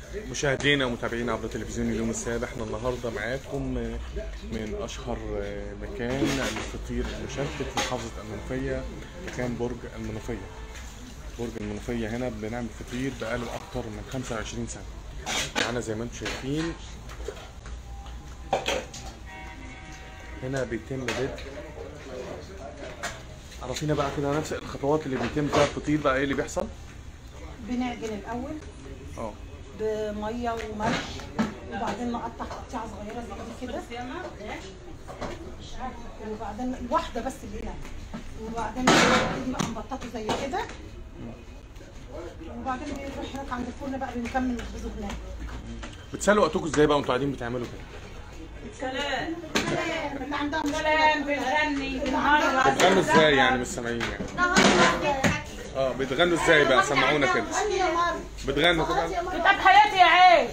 مشاهدينا ومتابعينا عبر تلفزيون اليوم السابع احنا النهارده معاكم من اشهر مكان للفطير المشلتت في محافظه المنوفيه مكان برج المنوفيه برج المنوفيه هنا بنعمل فطير بقاله اكتر من 25 سنه معانا زي ما انتم شايفين هنا بيتم بدء عرفينا بقى كده نفس الخطوات اللي بيتم فيها الفطير بقى ايه اللي بيحصل بنعجن الاول اه بميه وملح وبعدين نقطع قطيعه صغيره زي دي كده وبعدين واحده بس اللي هنا وبعدين نبتدي بقى نبططه زي كده وبعدين بنروح هناك عند الفرن بقى بنكمل نخبزه هناك بتسالوا وقتكم ازاي بقى وانتوا قاعدين بتعملوا كده كلام اللي عندها كلام بنغني بنهرج بتغنوا ازاي يعني مش سامعين يعني اه بتغنوا ازاي بقى سمعونا كده غني يا مار بتغنوا كده كتاب حياتي يا عين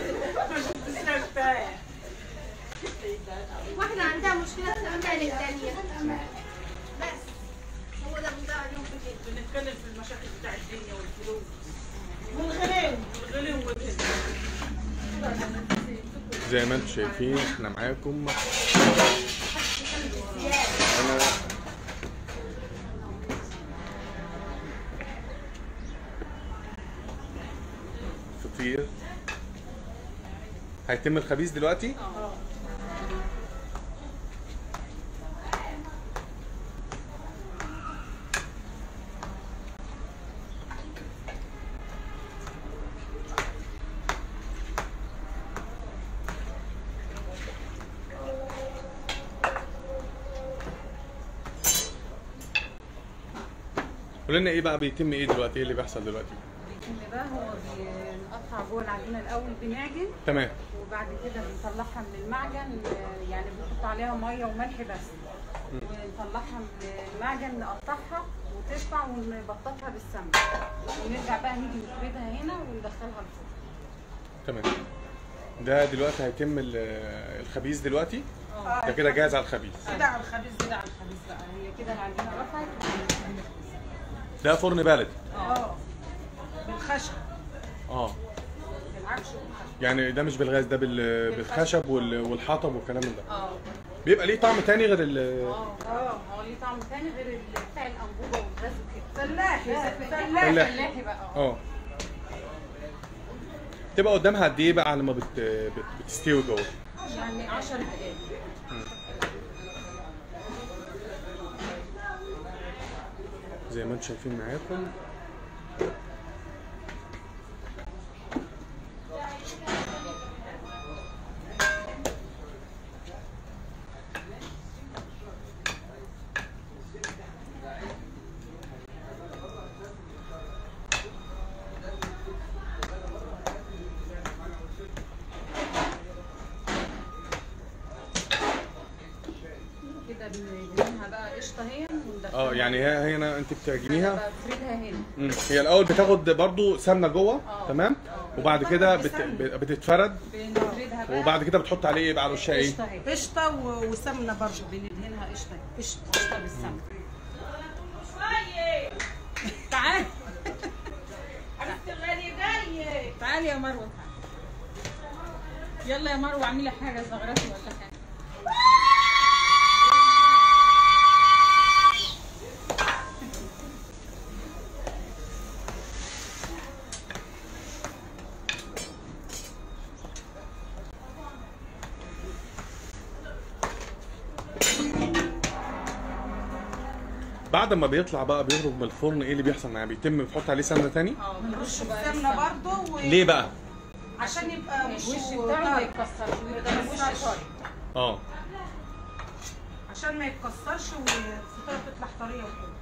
واحدة عندها مشكلة ترجع للتانية بس هو ده بيضيع اليوم في كده بنتكلم في المشاكل بتاع الدنيا والفلوس والغناوي والغلو وكده زي ما انتم شايفين احنا معاكم انا فطير هيتم الخبيز دلوقتي قول لنا ايه بقى بيتم ايه دلوقتي ايه اللي بيحصل دلوقتي اللي بقى هو بنقطع جوه العجينه الاول بنعجن تمام وبعد كده بنطلعها من المعجن آه، يعني بنحط عليها ميه وملح بس ونطلعها من المعجن نقطعها وتشبع ونبططها بالسمن ونرجع بقى نيجي نفردها هنا وندخلها الفرن تمام ده دلوقتي هيتم ال- الخبيز دلوقتي ده كده جاهز على الخبيز كده على الخبيز كده على الخبيز بقى هي كده العجينه رفعت ده فرن بلدي اه بالخشب اه بالعكش والخشب يعني ده مش بالغاز ده بال- بالخشب وال- والحطب والكلام من ده اه بيبقى ليه طعم تاني غير ال اه هو ليه طعم تاني غير ال- بتاع الانبوبه والغاز وكده فلاحي فلاحي فلاحي. فلاحي بقى اه اه تبقى قدامها قد ايه بقى على ما بت... بت... بتستوي جوه يعني 10 دقايق زي ما انتم شايفين معاكم كده بنعجنها بقى قشطه اهي وندخلها اه يعني هي هنا انت بتعجنيها بقى بفردها هنا مم. هي الاول بتاخد برضو سمنه جوه اه. تمام وبعد كده بت... بت- بتتفرد بنفردها بقى وبعد كده بتحط عليه ايه بقى على وشها ايه قشطه اهي قشطه و- وسمنه برضه بندهنها قشطه قشطه قشطه بالسمنه تعال حبيبتي الغالي جاي تعالي يا مروه تعالي يلا يا مروه اعملي حاجه زغرتي ولا حاجه بعد ما بيطلع بقى بيخرج من الفرن ايه اللي بيحصل معاه بيتم بتحط عليه سمنه تاني اه بنرش السمنه برضه و... ليه بقى عشان يبقى الوش وشه بتاعه ما طري. يتكسرش ما يبقى وش يتكسرش. طري اه عشان ما يتكسرش والفطيره تطلع طريه وكده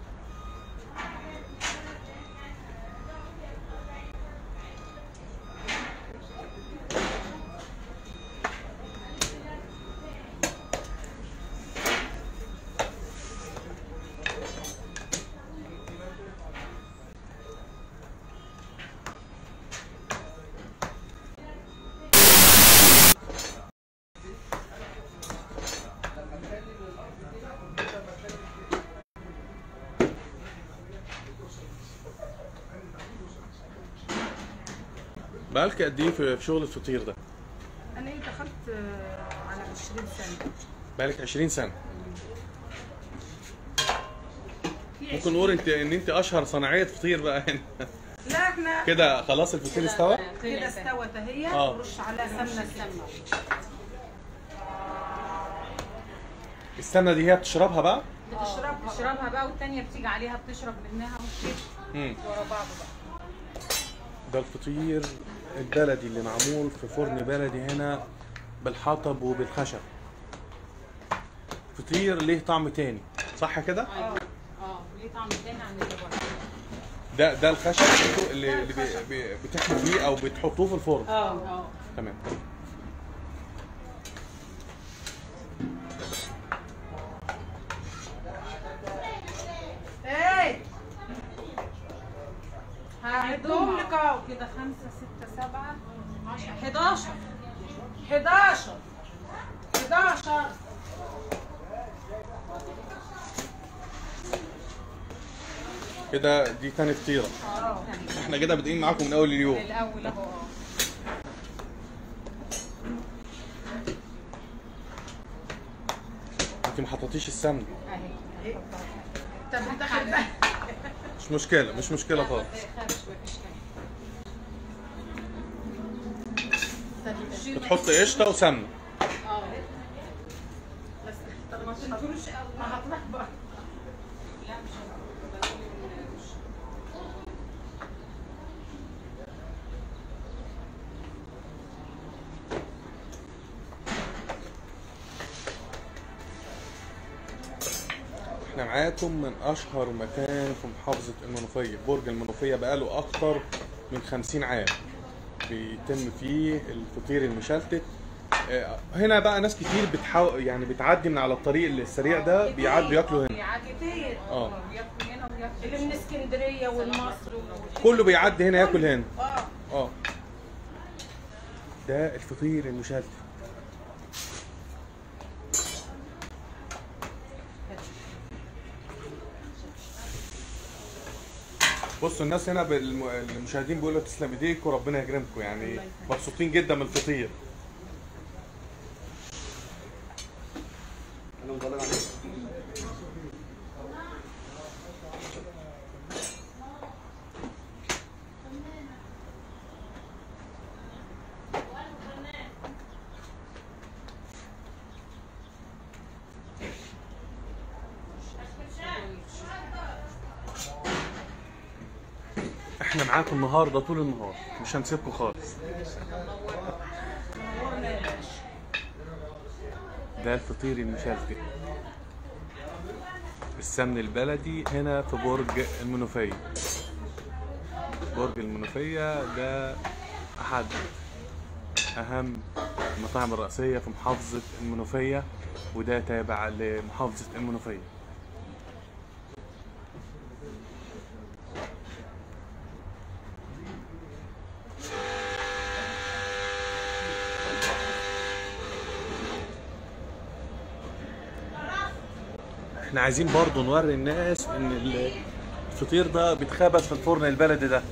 بقالك قد ايه في في شغل الفطير ده انا إيه دخلت آه، على 20 سنه بقالك 20 سنه في ممكن نقول انت ان انت اشهر صناعيه فطير بقى هنا لا احنا كده خلاص الفطير استوى كده استوت اهي آه. ورش عليها سمنه السمنه السمنه دي هي بتشربها بقى بتشربها تشربها بقى والتانية بتيجي عليها بتشرب منها وكده امم ورا بعض بقى ده الفطير البلدي اللي معمول في فرن بلدي هنا بالحطب وبالخشب فطير ليه طعم تاني صح كده اه اه ليه طعم تاني عن اللي بره ده ده الخشب اللي, اللي بي- بي- بتحموا فيه او بتحطوه في الفرن اه اه تمام ايه هعدهم لك اهو كده خمسة ستة سبعة عشرة 11 11 11 كده دي تاني فطيره اه احنا كده بادئين معاكم من اول اليوم الأول أهو اه انت ما حطيتيش السمنه أهي طب بتاخد بقى مش مشكله مش مشكله خالص خرش مفيش حاجة بتحط قشطه وسمنه اه بس طب ما تنكروش ما هطلع بقى لا مش هبقى مش احنا معاكم من اشهر مكان في محافظه المنوفيه برج المنوفيه بقاله اكتر من 50 عام بيتم فيه الفطير المشلتت آه، هنا بقى ناس كتير بتحاول يعني بتعدي من على الطريق السريع ده بيعدوا ياكلوا هنا بيعدي كتير اه وياكل هنا وياكل اللي من اسكندريه والمصر كله بيعدي هنا ياكل هنا اه اه ده الفطير المشلتت بصوا الناس هنا بالم... المشاهدين بيقولوا تسلم ايديك وربنا يكرمكم يعني مبسوطين جدا من الفطير احنا معاكم النهارده طول النهار مش هنسيبكم خالص ده الفطير المشلتت السمن البلدي هنا في برج المنوفية برج المنوفية ده أحد أهم المطاعم الرئيسية في محافظة المنوفية وده تابع لمحافظة المنوفية احنا عايزين برضو نوري الناس ان ال- الفطير ده بيتخبز في الفرن البلدي ده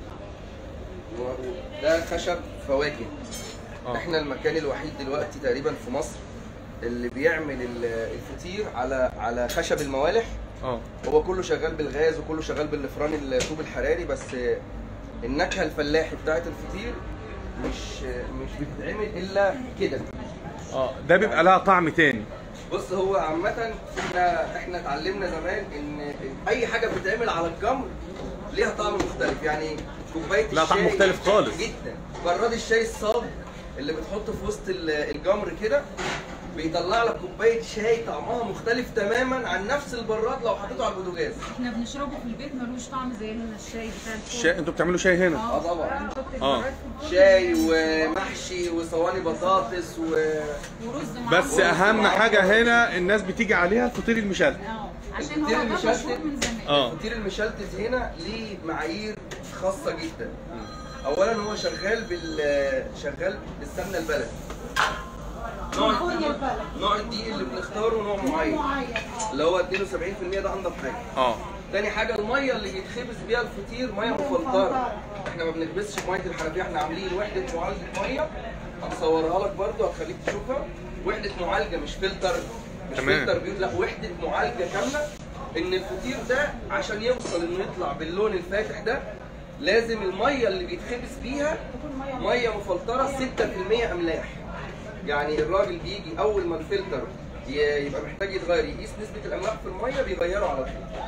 ده خشب فواكه اه احنا المكان الوحيد دلوقتي تقريبا في مصر اللي بيعمل ال- الفطير على على خشب الموالح اه هو كله شغال بالغاز وكله شغال بالفران الطوب الحراري بس النكهه الفلاحي بتاعت الفطير مش مش بتتعمل الا كده اه ده بيبقى لها طعم تاني بص هو عامة احنا احنا اتعلمنا زمان ان اي حاجة بتتعمل على الجمر ليها طعم مختلف يعني كوباية لا، طعم الشاي مختلف خالص. جدا براد الشاي الصاج اللي بتحطه في وسط ال- الجمر كده بيطلع لك كوباية شاي طعمها مختلف تماما عن نفس البراد لو حطيته على البوتاجاز احنا بنشربه في البيت ملوش طعم زي هنا الشاي بتاع الفرن شاي انتوا بتعملوا شاي هنا اه طبعا بنحط اه. البراد في الفرن شاي ومحشي وصواني بطاطس و ورز معاهم بس اهم حاجة هنا الناس بتيجي عليها الفطير المشلتت اه عشان هو الفطير ده المشلتت. مشهور من زمان اه الفطير المشلتت هنا ليه معايير خاصة جدا اولا هو شغال بال شغال بالسمنه البلدي نوع الدقيق نوع الدقيق اللي بنختاره نوع معين معين اه اللي هو 72% ده انضف حاجه اه تاني حاجه الميه اللي بيتخبز بيها الفطير ميه مفلتره احنا ما بنخبزش بميه الحنفيه احنا عاملين وحده معالجه ميه هنصورها لك برضو هتخليك تشوفها وحده معالجه مش فلتر مش تمام. فلتر بيوت لا وحده معالجه كامله ان الفطير ده عشان يوصل انه يطلع باللون الفاتح ده لازم الميه اللي بيتخبز بيها ميه مفلتره 6% املاح يعني الراجل بيجي اول ما الفلتر ي- يبقى محتاج يتغير يقيس نسبه الاملاح في الميه بيغيره على طول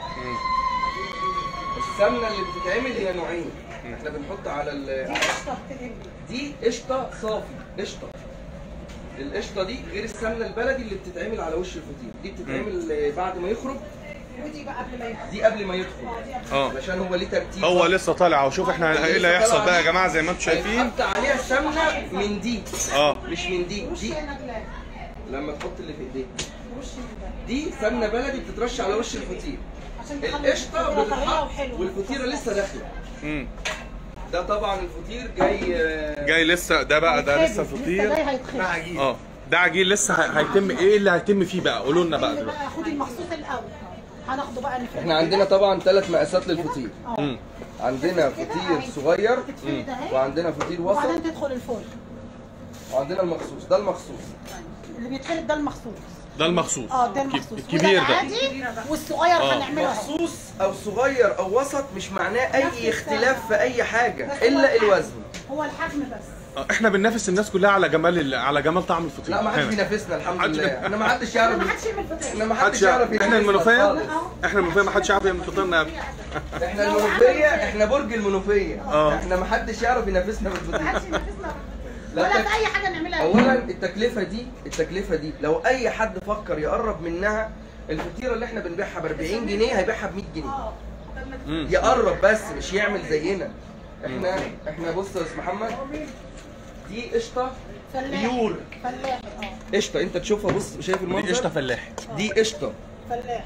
السمنه اللي بتتعمل هي نوعين احنا بنحط على ال- قشطه بتقل دي قشطه صافي قشطه القشطه دي غير السمنه البلدي اللي بتتعمل على وش الفطير دي بتتعمل آه، بعد ما يخرج ودي بقى قبل ما يدخل دي قبل ما يدخل اه دي قبل اه علشان هو ليه ترتيب هو لسه طالع وشوف احنا ايه اللي هيحصل بقى يا جماعه زي ما انتم شايفين هيتحط عليها سمنه من دي اه مش من دي وش دي نجلاء لما تحط اللي في ايديك وش من ده دي سمنه بلدي بتترش على وش الفطير عشان تخلي القشطه الفطيرة طرية بتتحط وحلوة. والفطيره لسه داخله امم ده طبعا الفطير جاي آه، جاي لسه ده بقى ده لسه هيتخبز. فطير لسه جاي هيتخبز عجيب اه ده عجين لسه ه- هيتم ايه اللي هيتم فيه بقى قولوا لنا بقى اللي دلوقتي بقى خدي المخصوص الاول هناخده بقى نفرده احنا عندنا طبعا ثلاث مقاسات للفطير امم عندنا فطير صغير تتفرد اهي وعندنا فطير وسط وبعدين تدخل الفرن وعندنا المخصوص ده المخصوص اللي بيتفرد ده المخصوص ده المخصوص اه ده الك- المخصوص الكبير وده ده العادي والصغير آه. هنعمله اهو مخصوص او صغير او وسط مش معناه نفس اي السعر. اختلاف في اي حاجه بس هو الا الحجم. الوزن هو الحجم بس آه، احنا بننافس الناس كلها على جمال ال- على جمال طعم الفطير لا ما حدش هنا. بينافسنا الحمد محدش لله بي- احنا ما حدش يعرف ما حدش يعمل فطير احنا ما محدش حدش يعرف احنا ينافسنا المنوفيه خالص. احنا المنوفيه ما حدش يعرف يعمل فطيرنا أبدا. احنا المنوفيه احنا برج المنوفيه اه. احنا ما حدش يعرف ينافسنا ما بالفطير حدش ينافسنا لا ولا تك- في اي حاجه نعملها اولا التكلفه دي التكلفه دي لو اي حد فكر يقرب منها الفطيره اللي احنا بنبيعها ب 40 جنيه هيبيعها ب 100 جنيه اه مم. يقرب بس مش يعمل زينا احنا احنا بص يا استاذ محمد دي قشطه فلاحي بيور فلاحي اه قشطه انت تشوفها بص شايف المنظر دي قشطه فلاحي دي قشطه فلاحي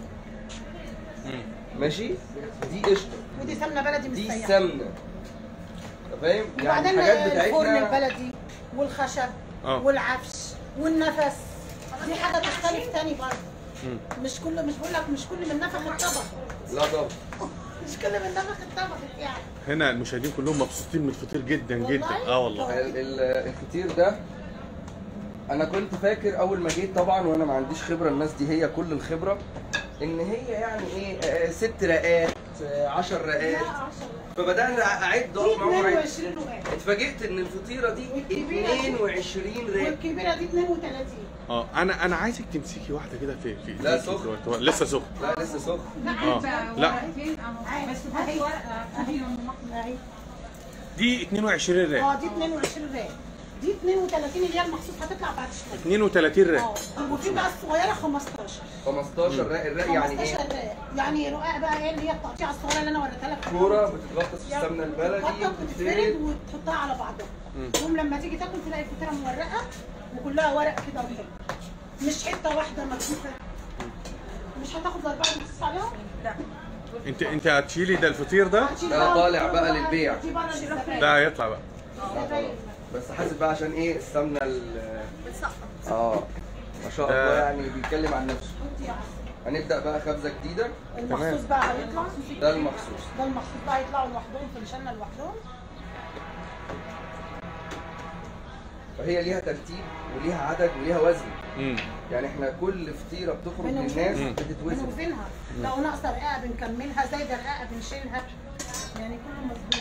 ماشي دي قشطه ودي سمنه بلدي دي مستيقه سمنه أنت فاهم يعني وبعدين الحاجات الفرن بتاعتنا البلدي والخشب اه. والعفش والنفس دي حاجه تختلف تاني برضه مم. مش كل مش بقول لك مش كل من نفخ الطبخ لا طبعا مش كل من نفخ الطبخ يعني هنا المشاهدين كلهم مبسوطين من الفطير جدا جدا والله؟ اه والله ال- ال- الفطير ده انا كنت فاكر اول ما جيت طبعا وانا ما عنديش خبره الناس دي هي كل الخبره ان هي يعني ايه آه، ست رقات آه، عشر رقات فبدانا اعد دي اقف معاهم أعد. 22 رقاق اتفاجئت ان الفطيره دي والكبيرة دي- 22 رقه والكبيره دي 32 اه انا انا عايزك تمسكي واحده كده في في لا، في- سخن. دلوقتي. لسه سخن لا لسه سخن اه لا بس هاتي ورقه اهي ام احمد اهي دي 22 اه ريال دي 22 رقاق دي 32 اللي هي المخصوص هتطلع بعد شويه 32 ريال اه وفي بقى الصغيره 15 15 رق الرق يعني 15 ايه رقاق يعني رقاق بقى ايه اللي هي التقطيعه الصغيره اللي انا وريتها لك كوره بتتغطس في السمنه البلدي تتحط وتتفرد وتتفرد وتحطها على بعضها يوم لما تيجي تاكل تلاقي الفطيره مورقه وكلها ورق كده وحلو مش حته واحده مكفوفه مش هتاخد الاربعه اللي بتص عليهم انت انت هتشيلي ده الفطير ده هتشيل ده بقى طالع وتحط بقى للبيع. دي بره للزباين. ده هيطلع بقى الزباين. بس حاسب بقى عشان ايه السمنه ال اه ما شاء ده- الله يعني بيتكلم عن نفسه حط يا عسل. هنبدا بقى خبزه جديده المخصوص بقى هيطلع ده المخصوص ده المخصوص بقى يطلعوا لوحدهم في الشنه لوحدهم فهي ليها ترتيب وليها عدد وليها وزن امم يعني احنا كل فطيره بتخرج بنوزن. للناس مم. بتتوزن بنوزنها لو ناقصه رقاقه بنكملها زايده رقاقه بنشيلها يعني كله مظبوط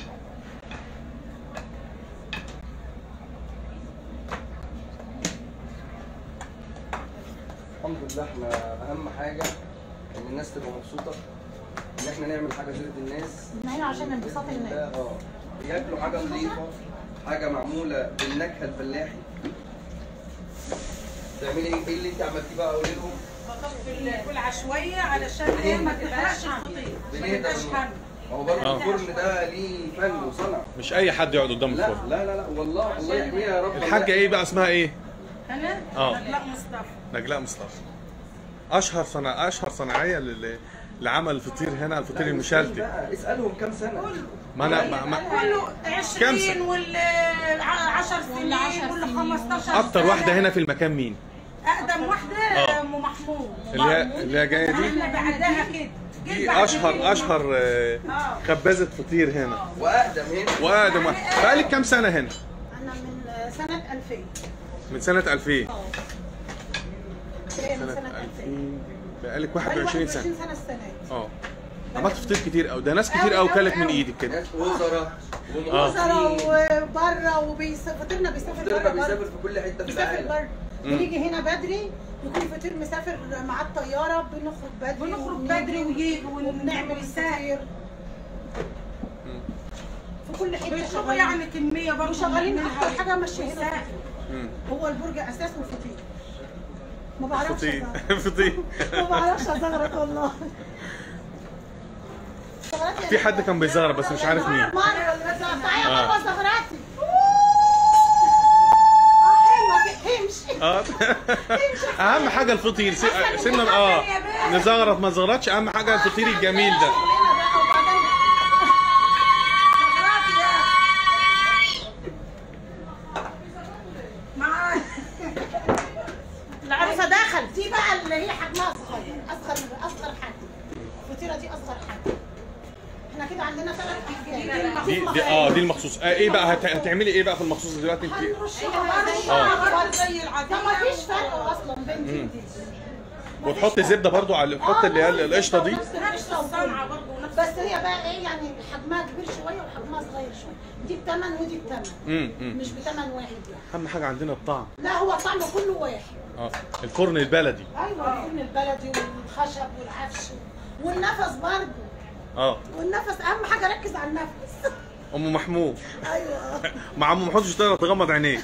الحمد لله احنا اهم حاجه ان الناس تبقى مبسوطه ان احنا نعمل حاجه ترضي الناس احنا هنا عشان انبساط الناس اه ياكلوا حاجه نظيفه حاجه معموله بالنكهه الفلاحي تعملي ايه ايه اللي انت عملتيه بقى قولي لهم والعشوائيه علشان ايه ما تحرقش الفطير ما بنهدى تبقاش بالنور. حامل هو برضه آه. الفرن ده ليه فن وصنع مش اي حد يقعد قدام لا الفرن لا لا لا والله الله يحميها يا رب الحاجه ايه بقى اسمها ايه انا اه. نجلاء مصطفى نجلاء مصطفى اشهر صنع اشهر صناعيه لل- لعمل الفطير هنا الفطير المشلتت بقى اسالهم كام سنه ما انا ما ما كله كام 20 سنة؟ وال 10 سنين وال 15 اكتر سنة. واحده هنا في المكان مين اقدم واحده اه. ام محمود اللي هي اللي هي جايه دي احنا بعدها كده دي اشهر اشهر آه، خبازه فطير هنا واقدم هنا وادم بقالك كام سنه هنا انا من سنه 2000 من سنه 2000 جايه من سنه سنه 2000 2000 بقالك بقالي 21 سنه 21 سنه السنه دي اه عملت فطير كتير قوي ده ناس كتير قوي كلت من ايدك كده ناس وزراء آه. وزراء وبره وبيسافر فطيرنا بيسافر ومصدرنا بره بيسافر برضه. في كل حته في بيسافر العالم بره بنيجي هنا بدري يكون فطير مسافر مع الطياره بنخرج بدري بنخرج وبنيجي بدري ويجي ون- وبنعمل ونسافر. الفطير في كل حته بيشوفوا شغالين يعني كميه برضه وشغالين منها اكتر حاجه ماشيه هنا ويساعد. الفطير. هو البرج اساسه الفطير ما بعرفش فطير أزغرط. فطير ما بعرفش ازغرط والله في حد كان بيزغرط بس مش عارف مين مره تعالى آه. مره زغرتي اه حلوه امشي اه اهم حاجه الفطير س- سيبنا اه نزغرط ما زغرطش اهم حاجه الفطير الجميل ده معاك العروسه دخل دي بقى اللي هي حجمها صغير اصغر اصغر حاجه الفطيره دي اصغر حاجه احنا كده عندنا ثلاث حاجات دي, دي اه دي المخصوص آه ايه بقى هت... هتعملي ايه بقى في المخصوص دلوقتي انت هنرشها برضه برضه زي العاديه ده ما فيش فرق اصلا بين دي ودي وتحطي زبده برضو على تحطي اللي هي القشطه دي نفس الصنعه برضه بس هي بقى ايه يعني حجمها كبير شويه وحجمها صغير شويه دي بثمن ودي بثمن امم امم مش بثمن واحد يعني اهم حاجه عندنا الطعم لا هو طعم كله واحد اه الفرن البلدي ايوه الفرن البلدي والخشب والعفش والنفس برضه اه والنفس اهم حاجه ركز على النفس ام محمود ايوه مع ام محمود مش تقدر تغمض عينيه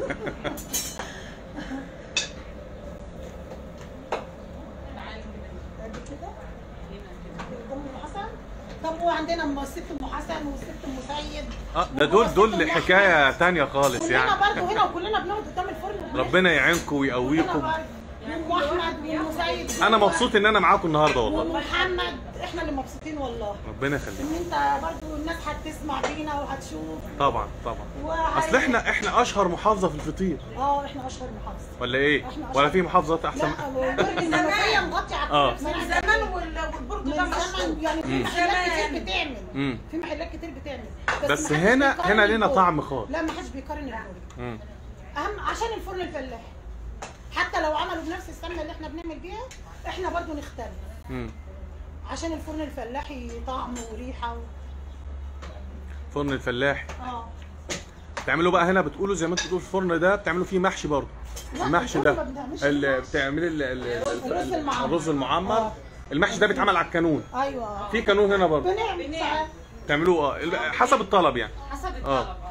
قد كده قدام ام حسن طب وعندنا ام الست ام حسن والست ام سيد اه ده دول دول حكايه تانية خالص كلنا يعني برضه هنا وكلنا بنقعد قدام الفرن ربنا يعينكم ويقويكم ام احمد وام سيد انا مبسوط ان انا معاكم النهارده والله وام محمد احنا اللي مبسوطين والله ربنا يخليك ان انت برضه الناس هتسمع فينا وهتشوف طبعا طبعا وهي- اصل احنا احنا اشهر محافظه في الفطير اه احنا اشهر محافظه ولا ايه إحنا ولا أشهر. في محافظات احسن لا والبرج المنوفيه مغطي على آه. كل من بصراحة. زمان وال- والبرج ده من مشهور زمن يعني في محلات كتير بتعمل امم في محلات كتير بتعمل بس محدش هنا- بيقارن هنا لينا البرج. طعم خاص. لا ما حدش بيقارن البرج امم اهم عشان الفرن الفلاحي حتى لو عملوا بنفس السمنه اللي احنا بنعمل بيها احنا برضو نختلف امم عشان الفرن الفلاحي طعم وريحه و... فرن الفلاح اه بتعملوا بقى هنا بتقولوا زي ما انتوا بتقولوا الفرن ده بتعملوا فيه محشي برضه لا، المحشي الفرن ده ما بنعملش ال- محشي. بتعملي ال- ال- الرز المعمر. الرز المعمر آه. المحشي ده بيتعمل على الكانون ايوه في كانون هنا برضه بنعمل ساعات تعملوه اه ال- حسب الطلب يعني حسب الطلب اه اه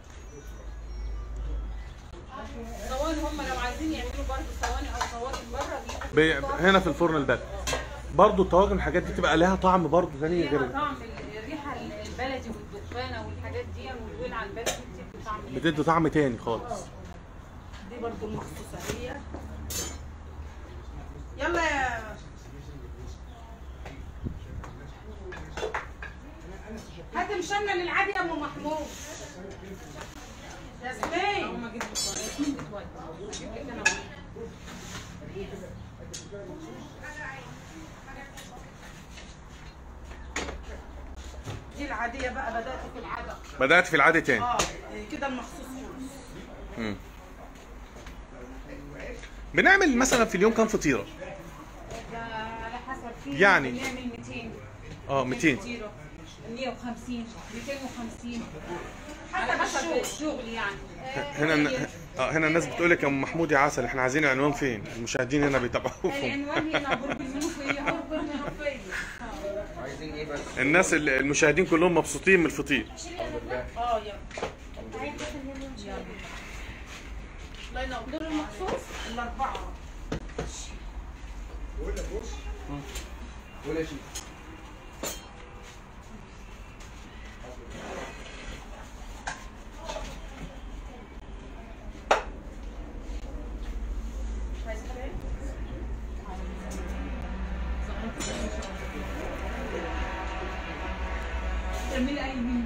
صواني هم لو عايزين يعملوا برضه صواني او طواجن بره بيجيبوا بي- هنا في الفرن البلدي برضه الطواجن الحاجات دي تبقى لها طعم برضه ثاني غير فيها طعم الريحه البلدي والدخانه والحاجات دي والولعه البلدي بتدي طعم بتدي طعم تاني خالص دي برضه المخصوصيه يلا يا هات مشمل للعادي يا ام محمود ياسمين هم جبت ياسمين بتودي اجيب لك انا واحد. دي العاديه بقى بدات في العاده بدات في العادي تاني اه كده المخصوص خالص مم. بنعمل مثلا في اليوم كام فطيره ده على حسب في يعني. بنعمل 200 اه 200 كتيرة. 150 250 على حسب الشغل يعني هنا الن- اه هنا الناس بتقول لك يا ام محمود يا عسل احنا عايزين العنوان فين المشاهدين هنا بيتابعوكم العنوان هنا برج المنوفية برج المنوفية عايزين ايه بس؟ الناس ال- المشاهدين كلهم مبسوطين من الفطير اه يلا الله ينور دول المخصوص الأربعة ولا شيء تعملي اي مين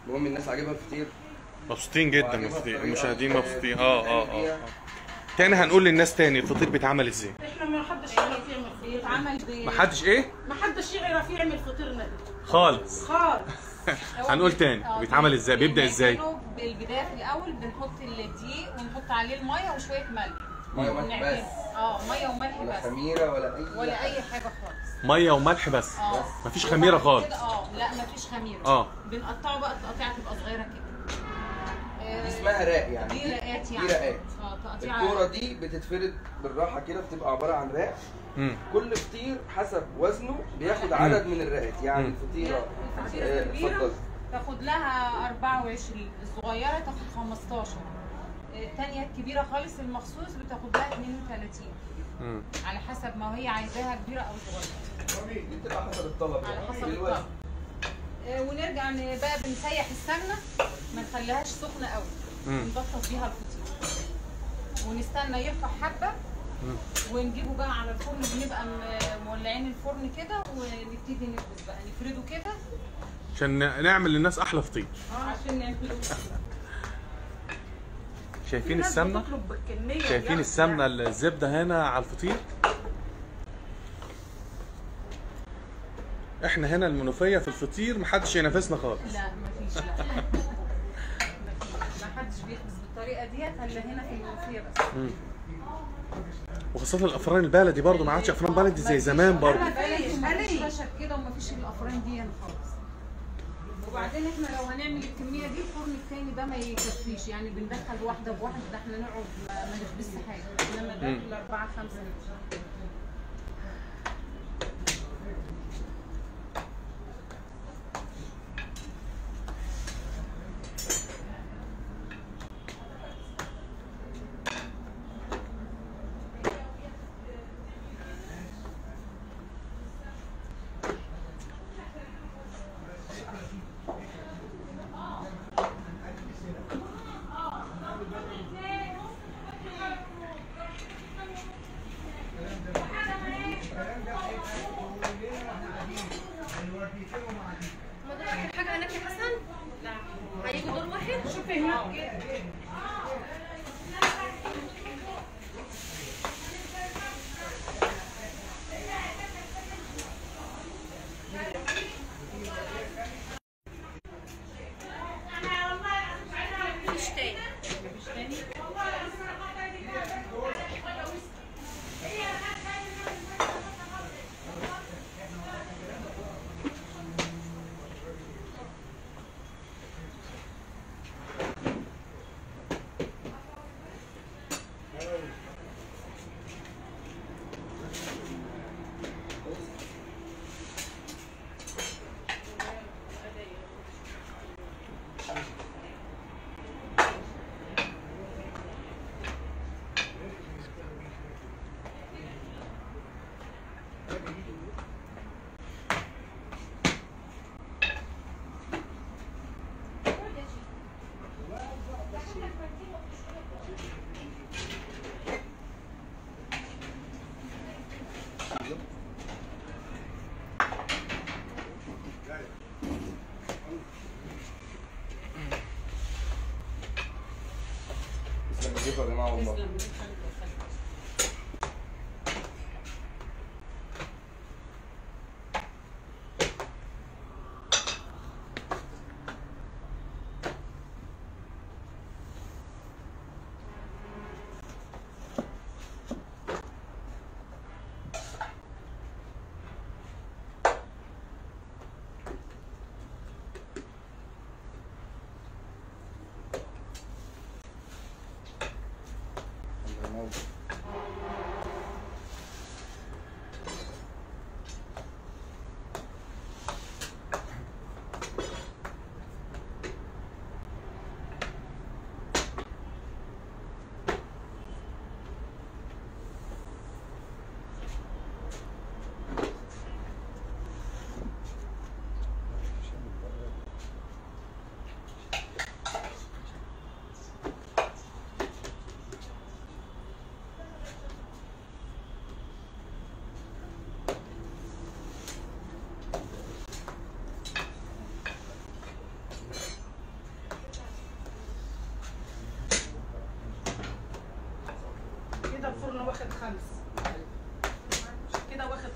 المهم الناس عاجبها الفطير مبسوطين جدا وعاجبها مبسوطين الطريقة المشاهدين اللي مبسوطين اه اه بتعمل اه تاني هنقول للناس تاني الفطير بيتعمل ازاي احنا ما حدش يعرف يعمل فطير بيتعمل ب محدش ايه ما حدش يعرف يعمل فطيرنا ده خالص خالص هنقول تاني آه، بيتعمل ازاي بيبدا ازاي بنعمله بالبدايه في الاول بنحط الدقيق ونحط عليه الميه وشويه ملح ميه وملح ونعجنه. بس اه ميه وملح ولا بس خميره ولا اي ولا اي حاجه خالص ميه وملح بس اه مفيش خميره خالص كده اه لا مفيش خميره اه بنقطعه بقى تقطيعه تبقى صغيره كده دي آه، اسمها راق يعني دي رقات يعني دي رقات اه تقطيعه الكوره دي بتتفرد بالراحه كده بتبقى عباره عن راق امم كل فطير حسب وزنه بياخد عدد من الرقات يعني مم. الفطيره الفطيرة آه، الكبيرة اتفضل تاخد لها 24 الصغيرة تاخد 15 التانية الكبيرة خالص المخصوص بتاخد لها 32 امم على حسب ما هي عايزاها كبيرة أو صغيرة دي بتبقى حسب الطلب على يعني حسب الوزن. الطلب آه، ونرجع ن- بقى بنسيح السمنة ما نخليهاش سخنة قوي مم. ونبطط بيها الفطير ونستنى يرفع حبة ونجيبه بقى على الفرن بنبقى م- مولعين الفرن كده ونبتدي نخبز بقى نفرده كده عشان نعمل للناس احلى فطير عشان نعمله شايفين السمنه بتطلب بالكمية شايفين يعني. السمنه الزبده هنا على الفطير احنا هنا المنوفيه في الفطير محدش ينافسنا خالص لا مفيش لا مفيش. ما حدش بيخبز بالطريقه ديت الا هنا في المنوفيه بس وخاصه الافران البلدي برضو ما عادش افران بلدي زي زمان برضو بلدي ومفيش خشب كده ومفيش الافران دي هنا خالص وبعدين احنا لو هنعمل الكميه دي الفرن التاني ده ما يكفيش يعني بندخل واحده بواحده ده احنا نقعد ما, ما نخبزش حاجه انما ده مم. الاربعه خمسه مضروب آخر حاجة هناك يا حسن؟ لا هيجوا دور واحد؟ شوفي هناك مفيش تاني تسلم ايديكم يا جماعه والله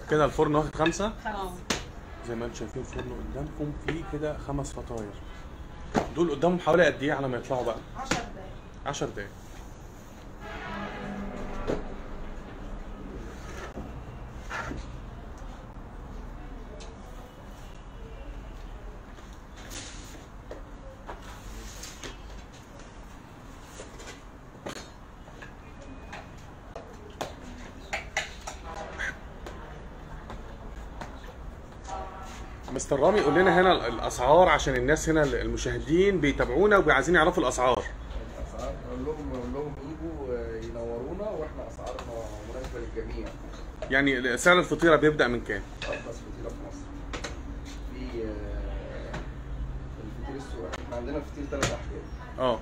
كده الفرن واخد خمسة خلاص زي ما انتم شايفين الفرن قدامكم فيه كده خمس فطاير دول قدامهم حوالي قد ايه على ما يطلعوا بقى 10 دقايق 10 دقايق مستر رامي قول لنا هنا الاسعار عشان الناس هنا المشاهدين بيتابعونا وعايزين يعرفوا الاسعار اسعار نقول لهم نقول لهم يجوا آه، ينورونا واحنا اسعارنا مناسبه للجميع يعني سعر الفطيره بيبدا من كام ارخص فطيره في مصر في آه، الفطير السوري احنا عندنا الفطير ثلاث احجام اه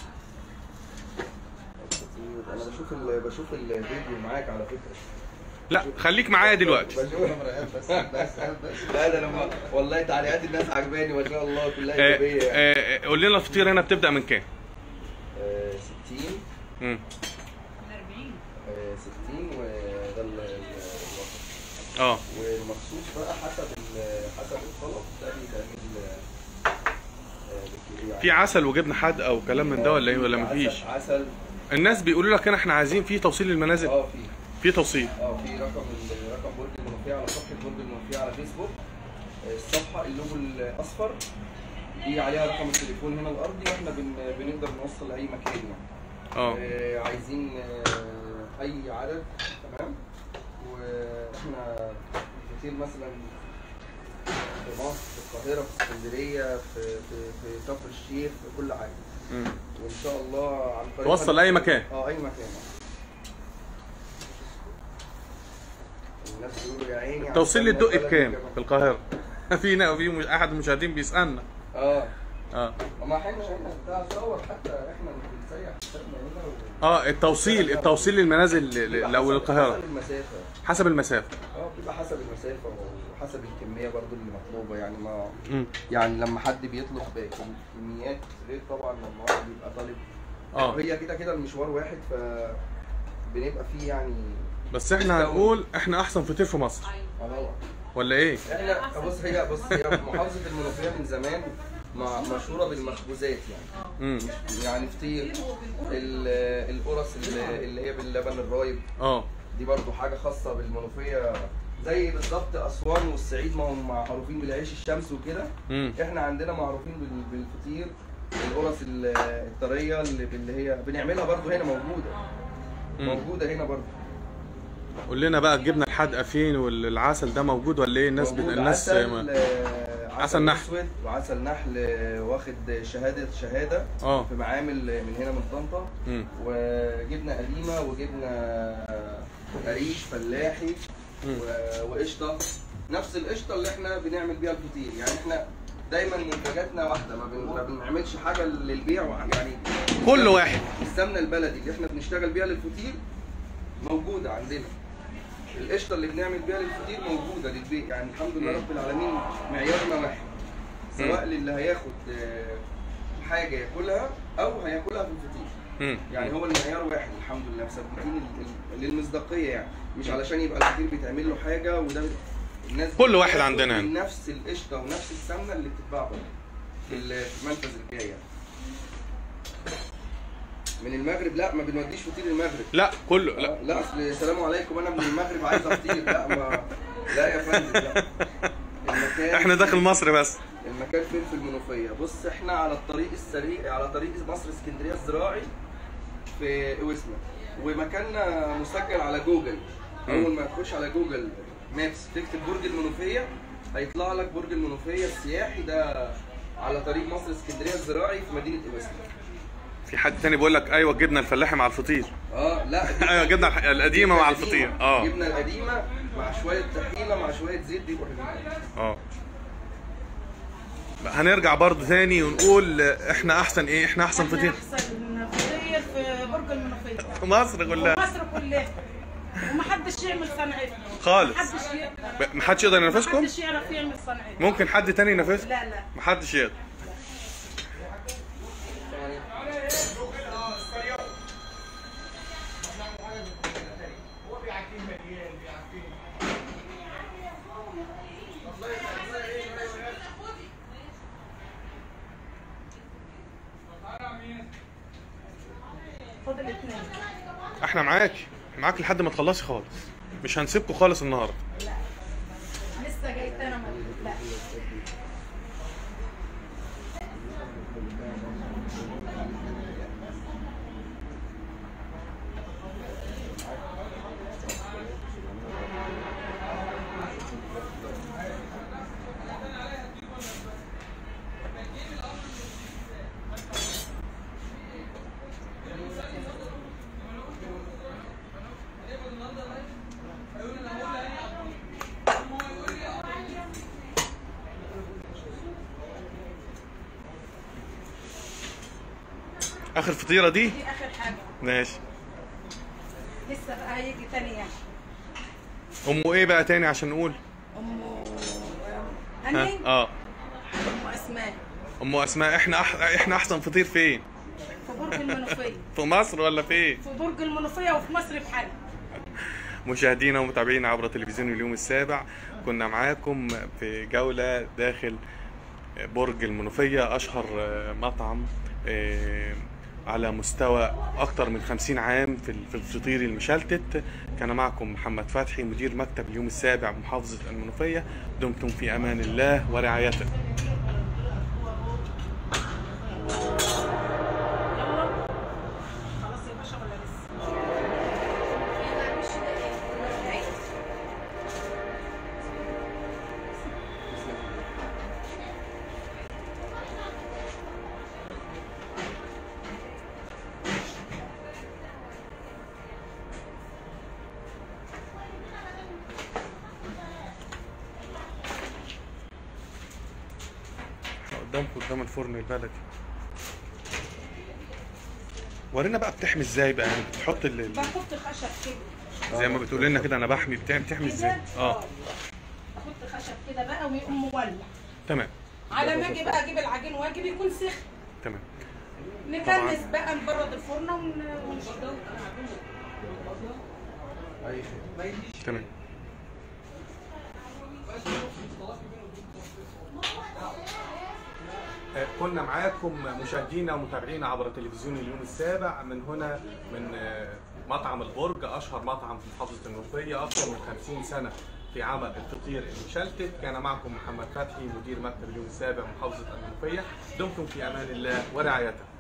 الفطير انا بشوف ال... بشوف الفيديو معاك على فكره لا خليك معايا دلوقتي بشوف بس بس لا ده لما والله تعليقات الناس عجباني ما شاء الله كلها آه، ايجابيه يعني. آه، قول لنا الفطيره هنا بتبدا من كام آه، 60 مم. آه، 60 وده ال- ال- الوسط اه والمخصوص بقى حسب ال- حسب الطلب ده بيتعمل آه، بالكيلو يعني. في عسل وجبنه حادقه وكلام من ده ولا ايه ولا عسل- مفيش عسل الناس بيقولوا لك هنا احنا عايزين في توصيل للمنازل اه في في توصيل اه في رقم ال- رقم برج المنوفيه على صفحه برج المنوفيه على فيسبوك آه، الصفحه اللوجو الاصفر دي عليها رقم التليفون هنا الارضي واحنا بن... بنقدر نوصل لاي مكان يعني اه آه، عايزين آه، اي عدد تمام واحنا كتير مثلا في مصر في القاهره في اسكندريه في في في كفر الشيخ في كل حاجه مم. وان شاء الله عن طريق توصل لأي مكان. اه اي مكان الناس بيقولوا يا عيني التوصيل عشان للدق بلد بكام الجمال. في القاهره في في مش- احد المشاهدين بيسالنا اه اه ما احنا احنا بتاع صور حتى احنا بنسيح حسابنا هنا و- اه التوصيل التوصيل للمنازل ل- ل- لو حسب- للقاهره حسب المسافه حسب المسافه اه بيبقى حسب المسافه وحسب الكميه برضو اللي مطلوبه يعني ما مم. يعني لما حد بيطلب كميات غير طبعا لما واحد بيبقى طالب اه هي كده كده المشوار واحد ف بنبقى فيه يعني بس احنا هنقول احنا احسن فطير في مصر طبعا ولا ايه احنا بص هي بص هي محافظه المنوفيه من زمان مع- مشهوره بالمخبوزات يعني امم يعني فطير ال- القرص اللي اللي هي باللبن الرايب اه دي برضو حاجه خاصه بالمنوفيه زي بالظبط اسوان والصعيد ما هم معروفين بالعيش الشمس وكده امم احنا عندنا معروفين بال- بالفطير القرص ال- الطريه اللي اللي هي بنعملها برضو هنا موجوده مم. موجوده هنا برضو قول لنا بقى الجبنه الحادقه فين والعسل ده موجود ولا ايه الناس بت... موجود الناس عسل ما... آه، عسل نحل. اسود وعسل نحل آه، واخد شهاده شهاده اه في معامل من هنا من طنطا امم وجبنه قديمه وجبنه قريش فلاحي مم. و- وقشطه نفس القشطه اللي احنا بنعمل بيها الفطير يعني احنا دايما منتجاتنا واحده ما, بن... ما بنعملش حاجه للبيع وح- يعني كل واحد السمنه البلدي اللي احنا بنشتغل بيها للفطير موجوده عندنا القشطه اللي بنعمل بيها للفطير موجوده للبيع يعني الحمد لله رب العالمين معيارنا واحد سواء للي هياخد آه، حاجه ياكلها او هياكلها في الفطير امم يعني هو المعيار واحد الحمد لله مثبتين ال- ال- للمصداقيه يعني مش علشان يبقى الفطير بيتعمل له حاجه وده الناس كل واحد بتاكل عندنا من هنا. نفس القشطه ونفس السمنه اللي بتتباع بره في ال- في المنفذ الجاي يعني. من المغرب لا ما بنوديش فطير المغرب لا كله لا لا لا اصل السلام عليكم انا من المغرب عايز افطير لا ما لا يا فندم لا المكان احنا داخل مصر بس المكان فين في المنوفيه بص احنا على الطريق السريع على طريق مصر اسكندريه الزراعي في اوسنا ومكاننا مسجل على جوجل اول ما تخش على جوجل مابس تكتب برج المنوفيه هيطلع لك برج المنوفيه السياحي ده على طريق مصر اسكندريه الزراعي في مدينه اوسنا في حد تاني بيقول لك ايوه الجبنه الفلاحي مع الفطير اه لا دي- ايوه الجبنه الح- القديمه مع القديمة. الفطير اه الجبنه القديمه مع شويه طحينه مع شويه زيت دي حلوين اه هنرجع برضو تاني ونقول احنا احسن ايه احنا احسن احنا فطير احسن فطير في برج المنوفيه مصر كلها مصر كلها ومحدش يعمل صنعتنا خالص. محدش يقدر ب- محدش يقدر ينافسكم محدش يعرف يعمل صنعتنا ممكن حد تاني ينافسكم لا لا محدش يقدر فاضل اتنين احنا معاكي معاك لحد ما تخلصي خالص مش هنسيبكم خالص النهارده لسه جاي تاني ما لا اخر فطيره دي دي اخر حاجه ماشي لسه بقى هيجي تاني يعني امه ايه بقى تاني عشان نقول امه ها هني اه ام اسماء ام اسماء احنا أح... احنا احسن فطير فين في برج المنوفيه في مصر ولا فين في برج المنوفيه وفي مصر بحالها مشاهدينا ومتابعينا عبر تلفزيون اليوم السابع كنا معاكم في جولة داخل برج المنوفية أشهر مطعم آه، على مستوى أكثر من 50 عام في في الفطير المشلتت كان معكم محمد فتحي مدير مكتب اليوم السابع بمحافظة المنوفية دمتم في أمان الله ورعايته يلا خلاص يا باشا ولا لسه احنا قدامكم قدام الفرن البلدي ورينا بقى بتحمي ازاي بقى يعني بتحط ال- ال- بحط خشب كده زي ما بتقول لنا كده انا بحمي بتعمل بتحمي ازاي كده اه بحط خشب كده بقى ويقوم مولع تمام على ما اجي بقى اجيب العجين واجيب يكون سخن تمام نكنس بقى نبرد الفرن ون- ونشتغل تمام آه، كنا معاكم مشاهدينا ومتابعينا عبر تلفزيون اليوم السابع من هنا من آه، مطعم البرج اشهر مطعم في محافظه المنوفيه اكثر من 50 سنه في عمل الفطير المشلتت كان معكم محمد فتحي مدير مكتب اليوم السابع محافظه المنوفيه دمتم في امان الله ورعايته